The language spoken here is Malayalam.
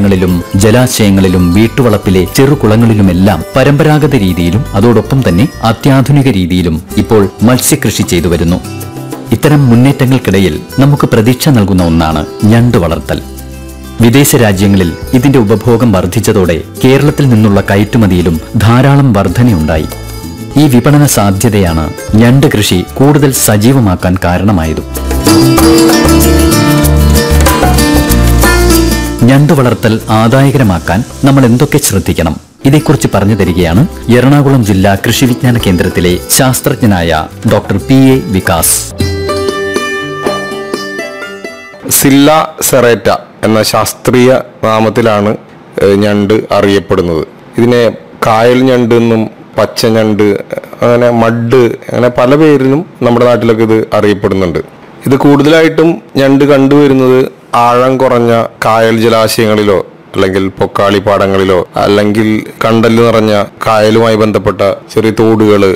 തോടുകളിലും ജലാശയങ്ങളിലും വീട്ടുവളപ്പിലെ ചെറുകുളങ്ങളിലുമെല്ലാം പരമ്പരാഗത രീതിയിലും അതോടൊപ്പം തന്നെ അത്യാധുനിക രീതിയിലും ഇപ്പോൾ മത്സ്യകൃഷി ചെയ്തു വരുന്നു ഇത്തരം മുന്നേറ്റങ്ങൾക്കിടയിൽ നമുക്ക് പ്രതീക്ഷ നൽകുന്ന ഒന്നാണ് ഞണ്ട് വളർത്തൽ വിദേശ രാജ്യങ്ങളിൽ ഇതിന്റെ ഉപഭോഗം വർദ്ധിച്ചതോടെ കേരളത്തിൽ നിന്നുള്ള കയറ്റുമതിയിലും ധാരാളം വർധനയുണ്ടായി ഈ വിപണന സാധ്യതയാണ് ഞണ്ട് കൃഷി കൂടുതൽ സജീവമാക്കാൻ കാരണമായതും ഞണ്ട് വളർത്തൽ ആദായകരമാക്കാൻ നമ്മൾ എന്തൊക്കെ ശ്രദ്ധിക്കണം ഇതേക്കുറിച്ച് പറഞ്ഞു തരികയാണ് എറണാകുളം ജില്ലാ കൃഷി വിജ്ഞാന കേന്ദ്രത്തിലെ ശാസ്ത്രജ്ഞനായ ഡോക്ടർ പി എ വികാസ് സില്ല സെറേറ്റ എന്ന ശാസ്ത്രീയ നാമത്തിലാണ് ഏഹ്, ഞണ്ട് അറിയപ്പെടുന്നത് ഇതിനെ കായൽ ഞണ്ട് എന്നും പച്ച ഞണ്ട് അങ്ങനെ മഡ് അങ്ങനെ പല പേരിലും നമ്മുടെ നാട്ടിലൊക്കെ ഇത് അറിയപ്പെടുന്നുണ്ട് ഇത് കൂടുതലായിട്ടും ഞണ്ട് കണ്ടുവരുന്നത് ആഴം കുറഞ്ഞ കായൽ ജലാശയങ്ങളിലോ അല്ലെങ്കിൽ പൊക്കാളി പാടങ്ങളിലോ അല്ലെങ്കിൽ കണ്ടല് നിറഞ്ഞ കായലുമായി ബന്ധപ്പെട്ട ചെറിയ തോടുകള്